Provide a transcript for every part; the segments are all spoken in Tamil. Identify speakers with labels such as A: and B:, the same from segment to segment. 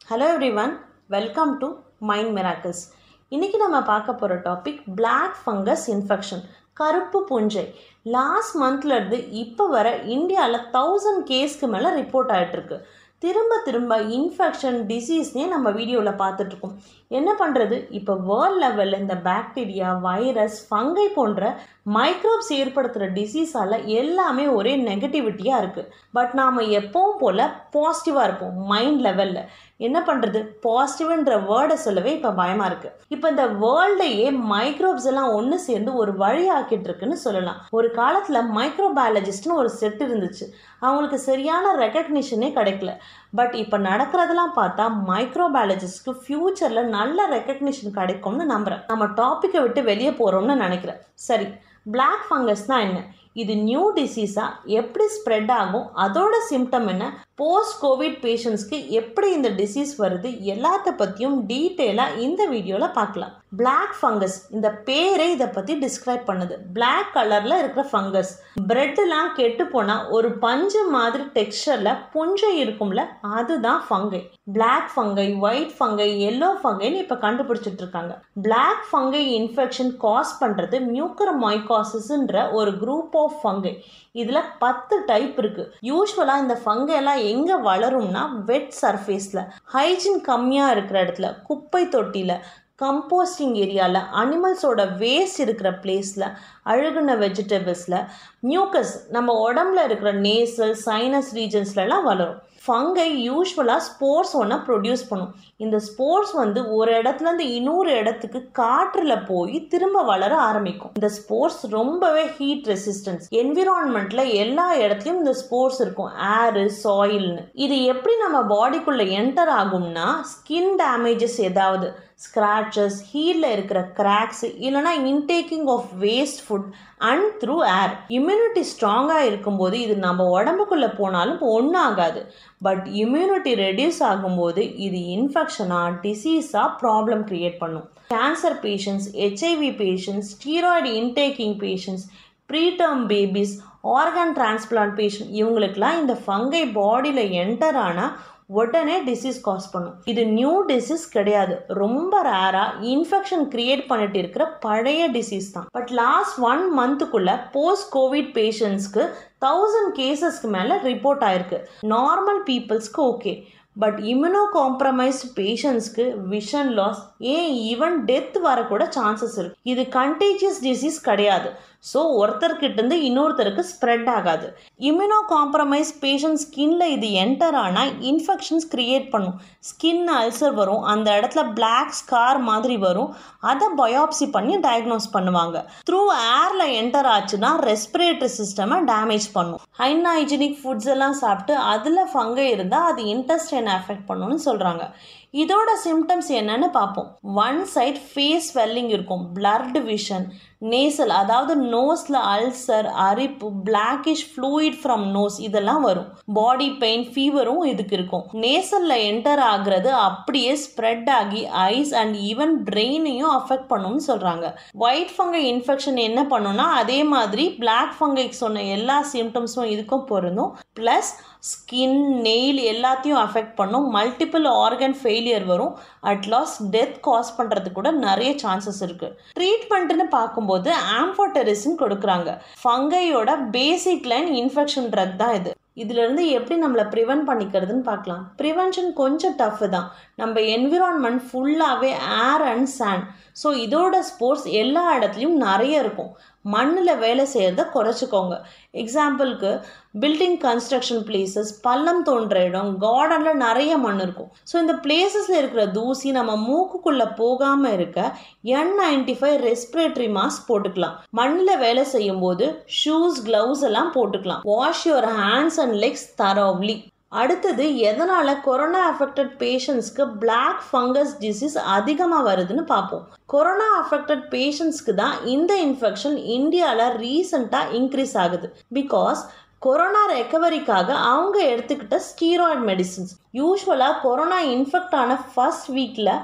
A: hello everyone welcome to Mind Miracles இன்றைக்கி நம்ம பார்க்க போகிற டாபிக் Black ஃபங்கஸ் இன்ஃபெக்ஷன் கருப்பு புஞ்சை லாஸ்ட் மந்த்லேருந்து இப்போ வர இந்தியாவில் தௌசண்ட் கேஸ்க்கு மேலே ரிப்போர்ட் ஆகிட்டுருக்கு திரும்ப திரும்ப இன்ஃபெக்ஷன் டிசீஸ்னே நம்ம வீடியோவில் பார்த்துட்ருக்கோம் என்ன பண்ணுறது இப்போ வேர்ல்ட் லெவலில் இந்த பாக்டீரியா வைரஸ் ஃபங்கை போன்ற மைக்ரோப்ஸ் ஏற்படுத்துகிற டிசீஸால் எல்லாமே ஒரே நெகட்டிவிட்டியாக இருக்குது பட் நாம் எப்பவும் போல் பாசிட்டிவாக இருப்போம் மைண்ட் லெவலில் என்ன பண்ணுறது பாசிட்டிவ்ன்ற வேர்டை சொல்லவே இப்போ பயமாக இருக்குது இப்போ இந்த வேர்ல்டையே மைக்ரோப்ஸ் எல்லாம் ஒன்று சேர்ந்து ஒரு வழி ஆக்கிட்டு இருக்குன்னு சொல்லலாம் ஒரு காலத்தில் மைக்ரோபயாலஜிஸ்ட்னு ஒரு செட் இருந்துச்சு அவங்களுக்கு சரியான ரெக்கக்னிஷனே கிடைக்கல பட் இப்போ நடக்கிறதெல்லாம் பார்த்தா மைக்ரோபயாலஜிஸ்ட்க்கு ஃப்யூச்சரில் நல்ல ரெக்கக்னிஷன் கிடைக்கும்னு நம்புகிறேன் நம்ம டாப்பிக்கை விட்டு வெளியே போகிறோம்னு நினைக்கிறேன் சரி Black ஃபங்கஸ்னால் என்ன இது நியூ டிசீஸாக எப்படி ஸ்ப்ரெட் ஆகும் அதோட சிம்டம் என்ன போஸ்ட் கோவிட் பேஷண்ட்ஸ்க்கு எப்படி இந்த டிசீஸ் வருது எல்லாத்த பற்றியும் டீட்டெயிலாக இந்த வீடியோவில் பார்க்கலாம் Black ஃபங்கஸ் இந்த பேரே இதை பற்றி டிஸ்கிரைப் பண்ணுது Black கலரில் இருக்கிற ஃபங்கஸ் பிரெட்டெலாம் கெட்டு போனால் ஒரு பஞ்சு மாதிரி டெக்ஸ்சரில் புஞ்சை இருக்கும்ல அதுதான் fungi Black fungi white fungi yellow ஃபங்கைன்னு இப்போ கண்டுபிடிச்சிட்டு இருக்காங்க Black ஃபங்கை இன்ஃபெக்ஷன் காஸ் பண்ணுறது மியூக்கர் மைகாசிஸ்ன்ற ஒரு குரூப் ஆஃப் ஃபங்கை இதில் பத்து டைப் இருக்குது யூஸ்வலாக இந்த ஃபங்கை எல்லாம் எங்கே வளரும்னா வெட் சர்ஃபேஸில் ஹைஜீன் கம்மியாக இருக்கிற இடத்துல குப்பை தொட்டியில் கம்போஸ்டிங் ஏரியாவில் அனிமல்ஸோட வேஸ்ட் இருக்கிற பிளேஸில் அழுகுன வெஜிடபிள்ஸில் மியூக்கஸ் நம்ம உடம்புல இருக்கிற நேசல் சைனஸ் ரீஜன்ஸ்லலாம் வளரும் ஃபங்கை யூஸ்வலாக ஸ்போர்ஸ் ஒன்று ப்ரொடியூஸ் பண்ணும் இந்த ஸ்போர்ஸ் வந்து ஒரு இடத்துலேருந்து இன்னொரு இடத்துக்கு காற்றில் போய் திரும்ப வளர ஆரம்பிக்கும் இந்த ஸ்போர்ஸ் ரொம்பவே ஹீட் ரெசிஸ்டன்ஸ் என்விரான்மெண்ட்டில் எல்லா இடத்துலையும் இந்த ஸ்போர்ஸ் இருக்கும் ஏரு சாயில்னு இது எப்படி நம்ம பாடிக்குள்ளே என்டர் ஆகும்னா ஸ்கின் டேமேஜஸ் ஏதாவது ஸ்க்ராச்சஸ் ஹீலில் இருக்கிற கிராக்ஸ் இல்லைனா intaking of waste food and through air immunity ஸ்ட்ராங்காக இருக்கும்போது இது நம்ம உடம்புக்குள்ளே போனாலும் ஒன்றும் ஆகாது பட் இம்யூனிட்டி ரெடியூஸ் ஆகும்போது இது இன்ஃபெக்ஷனாக டிசீஸாக ப்ராப்ளம் க்ரியேட் பண்ணும் cancer patients HIV patients steroid intaking patients preterm babies organ transplant patient இவங்களுக்கெல்லாம் இந்த ஃபங்கை பாடியில் என்டர் ஆனால் உடனே டிசீஸ் காஸ் பண்ணும் இது நியூ டிசீஸ் கிடையாது ரொம்ப ரேராக இன்ஃபெக்ஷன் கிரியேட் பண்ணிட்டு இருக்கிற பழைய டிசீஸ் தான் பட் லாஸ்ட் ஒன் மந்த்துக்குள்ள போஸ்ட் கோவிட் பேஷண்ட்ஸ்க்கு தௌசண்ட் கேசஸ்க்கு மேலே ரிப்போர்ட் ஆயிருக்கு நார்மல் பீப்புள்ஸ்க்கு ஓகே பட் இம்யூனோ காம்ப்ரமைஸ்ட் பேஷண்ட்ஸ்க்கு vision loss and even death வரக்கூட சான்சஸ் இருக்கு இது கண்டேஜியஸ் டிசீஸ் கிடையாது ஸோ ஒருத்தர்கிட்ட இன்னொருத்தருக்கு ஸ்ப்ரெட் ஆகாது இம்யூனோ காம்ப்ரமைஸ் பேஷண்ட் ஸ்கின்ல இது என்டர் ஆனால் இன்ஃபெக்ஷன்ஸ் கிரியேட் பண்ணும் ஸ்கின் அல்சர் வரும் அந்த இடத்துல பிளாக் ஸ்கார் மாதிரி வரும் அதை பயாப்சி பண்ணி டயக்னோஸ் பண்ணுவாங்க த்ரூ ஏரில் என்டர் ஆச்சுன்னா ரெஸ்பிரேட்டரி சிஸ்டமை டேமேஜ் பண்ணும் ஹைஜீனிக் ஃபுட்ஸ் எல்லாம் சாப்பிட்டு அதில் ஃபங்கை இருந்தால் அது இன்டெஸ்டைனை அஃபெக்ட் பண்ணும்னு சொல்கிறாங்க இதோட சிம்டம்ஸ் என்னன்னு பார்ப்போம் ஒன் சைட் ஃபேஸ் ஸ்வெல்லிங் இருக்கும் பிளர்டு விஷன் நேசல் அதாவது நோஸில் அல்சர் அரிப்பு பிளாக்கிஷ் ஃப்ளூயிட் ஃப்ரம் நோஸ் இதெல்லாம் வரும் பாடி பெயின் ஃபீவரும் இதுக்கு இருக்கும் நேசலில் என்டர் ஆகுறது அப்படியே ஸ்ப்ரெட் ஆகி ஐஸ் அண்ட் ஈவன் பிரெயினையும் அஃபெக்ட் பண்ணும்னு சொல்கிறாங்க ஒயிட் ஃபங்கை இன்ஃபெக்ஷன் என்ன பண்ணுன்னா அதே மாதிரி பிளாக் ஃபங்கைக்கு சொன்ன எல்லா சிம்டம்ஸும் இதுக்கும் பொருந்தும் ப்ளஸ் ஸ்கின் நெயில் எல்லாத்தையும் அஃபெக்ட் பண்ணும் மல்டிபிள் ஆர்கன் ஃபெயிலியர் வரும் அட் லாஸ் டெத் காஸ் பண்ணுறது கூட நிறைய சான்சஸ் இருக்குது ட்ரீட்மெண்ட்டுன்னு பார்க்கும்போது ஆம்போட்டெரிசின் கொடுக்குறாங்க ஃபங்கையோட பேசிக் லைன் இன்ஃபெக்ஷன் ட்ரக் தான் இது இதுலேருந்து எப்படி நம்மளை ப்ரிவென்ட் பண்ணிக்கிறதுன்னு பார்க்கலாம் ப்ரிவென்ஷன் கொஞ்சம் டஃப் தான் நம்ம என்விரான்மெண்ட் ஃபுல்லாகவே ஏர் அண்ட் சாண்ட் ஸோ இதோட ஸ்போர்ட்ஸ் எல்லா இடத்துலையும் நிறைய இருக்கும் மண்ணில் வேலை செய்கிறத குறைச்சிக்கோங்க எக்ஸாம்பிளுக்கு பில்டிங் கன்ஸ்ட்ரக்ஷன் பிளேசஸ் பள்ளம் தோன்ற இடம் கார்டனில் நிறைய மண் இருக்கும் ஸோ இந்த பிளேசஸில் இருக்கிற தூசி நம்ம மூக்குக்குள்ளே போகாமல் இருக்க N ninety five respiratory mask போட்டுக்கலாம் மண்ணில் வேலை செய்யும் போது ஷூஸ் க்ளவுஸ் எல்லாம் போட்டுக்கலாம் wash your hands and legs thoroughly அடுத்தது எதனால் கொரோனா அஃபெக்டட் பேஷண்ட்ஸ்க்கு பிளாக் ஃபங்கஸ் டிசீஸ் அதிகமாக வருதுன்னு பார்ப்போம் கொரோனா அஃபெக்டட் பேஷண்ட்ஸ்க்கு தான் இந்த இன்ஃபெக்ஷன் இந்தியாவில் ரீசண்டாக இன்க்ரீஸ் ஆகுது பிகாஸ் கொரோனா ரெக்கவரிக்காக அவங்க எடுத்துக்கிட்ட ஸ்டீராய்டு மெடிசின்ஸ் யூஸ்வலாக கொரோனா இன்ஃபெக்ட் ஆன ஃபர்ஸ்ட் வீக்கில்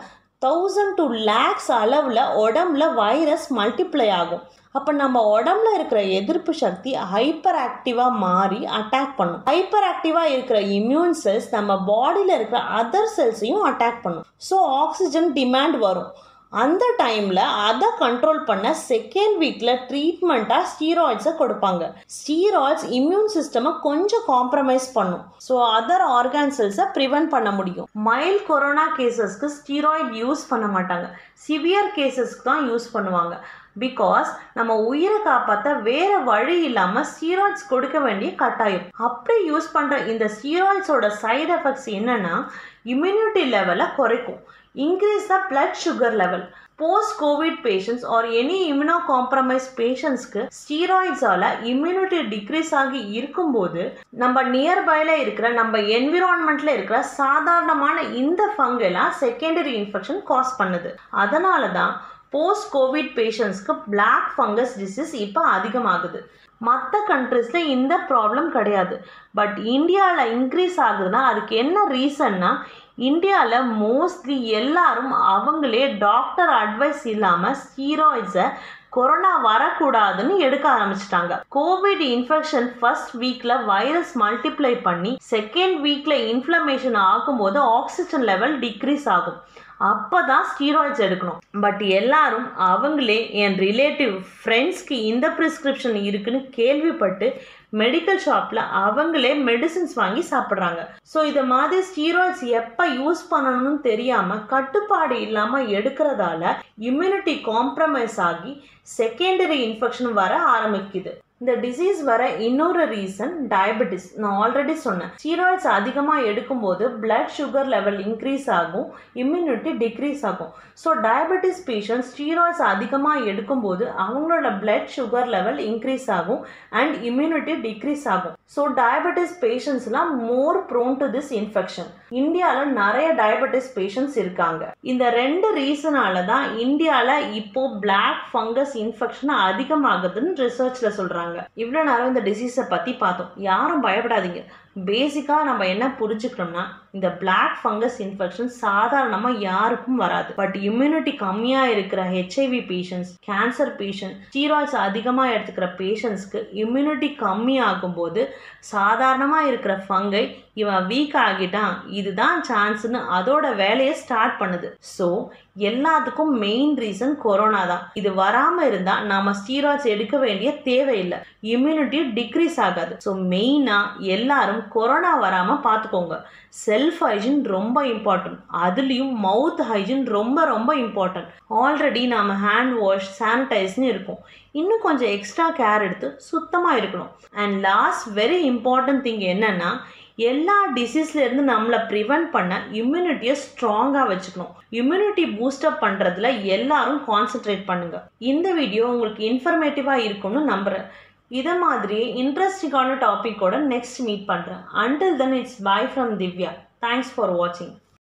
A: தௌசண்ட் டு லேக்ஸ் அளவில் உடம்புல வைரஸ் மல்டிப்ளை ஆகும் அப்போ நம்ம உடம்புல இருக்கிற எதிர்ப்பு சக்தி ஹைப்பர் ஆக்டிவாக மாறி அட்டாக் பண்ணும் ஹைப்பர் ஆக்டிவாக இருக்கிற இம்யூன் செல்ஸ் நம்ம பாடியில் இருக்கிற அதர் செல்ஸையும் அட்டாக் பண்ணும் ஸோ ஆக்சிஜன் டிமாண்ட் வரும் அந்த டைமில் அதை கண்ட்ரோல் பண்ண செகண்ட் வீக்கில் ட்ரீட்மெண்ட்டாக ஸ்டீராய்ட்ஸை கொடுப்பாங்க ஸ்டீராய்ட்ஸ் இம்யூன் சிஸ்டமை கொஞ்சம் காம்ப்ரமைஸ் பண்ணும் ஸோ அதர் ஆர்கான் செல்ஸை ப்ரிவென்ட் பண்ண முடியும் மைல்ட் கொரோனா கேசஸ்க்கு ஸ்டீராய்ட் யூஸ் பண்ண மாட்டாங்க சிவியர் கேசஸ்க்கு தான் யூஸ் பண்ணுவாங்க பிகாஸ் நம்ம உயிரை காப்பாற்ற வேற வழி இல்லாமல் ஸ்டீராய்ட்ஸ் கொடுக்க வேண்டிய கட்டாயம் அப்படி யூஸ் பண்ணுற இந்த ஸ்டீராய்ட்ஸோட சைடு எஃபெக்ட்ஸ் என்னன்னா இம்யூனிட்டி லெவலை குறைக்கும் increase the blood sugar level post COVID patients or any immunocompromise பேஷண்ட்ஸ்க்கு ஸ்டீராய்ட்ஸால இம்யூனிட்டி டிக்ரீஸ் ஆகி இருக்கும்போது நம்ம நியர்பைல இருக்கிற நம்ம என்விரான்மெண்ட்ல இருக்கிற சாதாரணமான இந்த ஃபங்கெல்லாம் செகண்டரி இன்ஃபெக்ஷன் காஸ் பண்ணுது அதனால தான் போஸ்ட் கோவிட் பேஷண்ட்ஸ்க்கு பிளாக் ஃபங்கஸ் டிசீஸ் இப்போ அதிகமாகுது மற்ற கண்ட்ரீஸில் இந்த ப்ராப்ளம் கிடையாது பட் இந்தியாவில் இன்க்ரீஸ் ஆகுதுன்னா அதுக்கு என்ன ரீசன்னா இந்தியாவில் மோஸ்ட்லி எல்லாரும் அவங்களே டாக்டர் அட்வைஸ் இல்லாமல் ஸ்டீராய்ட்ஸை கொரோனா வரக்கூடாதுன்னு எடுக்க ஆரம்பிச்சிட்டாங்க கோவிட் இன்ஃபெக்ஷன் ஃபர்ஸ்ட் வீக்ல வைரஸ் மல்டிப்ளை பண்ணி செகண்ட் வீக்ல இன்ஃப்ளமேஷன் ஆகும்போது ஆக்சிஜன் லெவல் டிக்ரீஸ் ஆகும் அப்பதான் ஸ்டீராய்ட்ஸ் எடுக்கணும் பட் எல்லாரும் அவங்களே என் ரிலேட்டிவ் ஃப்ரெண்ட்ஸ்க்கு இந்த ப்ரிஸ்கிரிப்ஷன் இருக்குன்னு கேள்விப்பட்டு மெடிக்கல் ஷாப்பில் அவங்களே மெடிசின்ஸ் வாங்கி சாப்பிட்றாங்க ஸோ இதை மாதிரி ஸ்டீராய்ட்ஸ் எப்போ யூஸ் பண்ணணும்னு தெரியாமல் கட்டுப்பாடு இல்லாமல் எடுக்கிறதால இம்யூனிட்டி காம்ப்ரமைஸ் ஆகி செகண்டரி இன்ஃபெக்ஷன் வர ஆரம்பிக்குது இந்த டிசீஸ் வர இன்னொரு ரீசன் டயபெட்டிஸ் நான் ஆல்ரெடி சொன்னேன் ஸ்டீராய்ட்ஸ் அதிகமாக எடுக்கும்போது பிளட் சுகர் லெவல் இன்க்ரீஸ் ஆகும் இம்யூனிட்டி டிக்ரீஸ் ஆகும் ஸோ டயபெட்டிஸ் பேஷண்ட் ஸ்டீராய்ட்ஸ் அதிகமாக எடுக்கும்போது அவங்களோட பிளட் சுகர் லெவல் இன்க்ரீஸ் ஆகும் அண்ட் இம்யூனிட்டி டிக்ரீஸ் ஆகும் ஸோ டயபெட்டிஸ் பேஷண்ட்ஸ்லாம் more prone to this infection இந்தியாவில் நிறைய டயபெட்டிஸ் பேஷண்ட்ஸ் இருக்காங்க இந்த ரெண்டு ரீசனால தான் இந்தியாவில் இப்போ பிளாக் ஃபங்கஸ் இன்ஃபெக்ஷன் அதிகமாகுதுன்னு ரிசர்ச்சில் சொல்கிறாங்க இவ்வளோ நேரம் இந்த டிசீஸை பற்றி பார்த்தோம் யாரும் பயப்படாதீங்க பேசிக்காக நம்ம என்ன புரிஞ்சுக்கணும்னா இந்த பிளாக் ஃபங்கஸ் இன்ஃபெக்ஷன் சாதாரணமாக யாருக்கும் வராது பட் இம்யூனிட்டி கம்மியாக இருக்கிற HIV patients cancer patient steroids அதிகமாக எடுத்துக்கிற பேஷண்ட்ஸ்க்கு இம்யூனிட்டி கம்மி ஆகும்போது சாதாரணமாக இருக்கிற ஃபங்கை இவன் வீக் ஆகிட்டான் இதுதான் சான்ஸ்னு அதோட வேலையை ஸ்டார்ட் பண்ணுது ஸோ எல்லாத்துக்கும் மெயின் ரீசன் கொரோனா தான் இது வராமல் இருந்தால் நாம ஸ்டீராய்ட்ஸ் எடுக்க வேண்டிய தேவையில்லை இம்யூனிட்டி டிக்ரீஸ் ஆகாது ஸோ மெயினாக எல்லாரும் கொரோனா வராமல் பார்த்துக்கோங்க செல்ஃப் ஹைஜின் ரொம்ப இம்பார்ட்டன்ட் அதுலேயும் மவுத் ஹைஜின் ரொம்ப ரொம்ப இம்பார்ட்டன்ட் ஆல்ரெடி நாம் ஹேண்ட் வாஷ் சானிடைஸ்னு இருக்கும் இன்னும் கொஞ்சம் எக்ஸ்ட்ரா கேர் எடுத்து சுத்தமாக இருக்கணும் and last very important thing என்னன்னா எல்லா டிசீஸ்லேருந்து நம்மளை ப்ரிவெண்ட் பண்ண இம்யூனிட்டியை ஸ்ட்ராங்காக வச்சுக்கணும் இம்யூனிட்டி பூஸ்டப் பண்ணுறதுல எல்லாரும் கான்சென்ட்ரேட் பண்ணுங்க இந்த வீடியோ உங்களுக்கு இன்ஃபர்மேட்டிவாக இருக்கும்னு நம்புகிறேன் இதை மாதிரியே இன்ட்ரெஸ்டிங்கான டாப்பிக்கோட நெக்ஸ்ட் மீட் பண்ணுறேன் until then it's bye from Divya thanks for வாட்சிங்